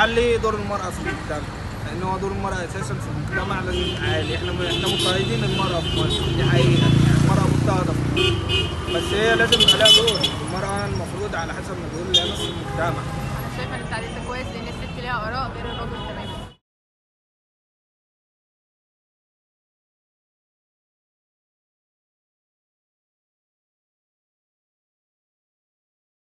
نعلي دور المرأة في المجتمع لأن هو دور المرأة أساسا في المجتمع لازم يتعالي احنا احنا مضطهدين المرأة في مصر دي حقيقة المرأة مضطهدة في مصر بس هي لازم يبقى لها دور المرأة المفروض على حسب ما بيقول لها نص المجتمع انا شايفه ان التعليم ده كويس لان الست ليها اراء غير الراجل تماما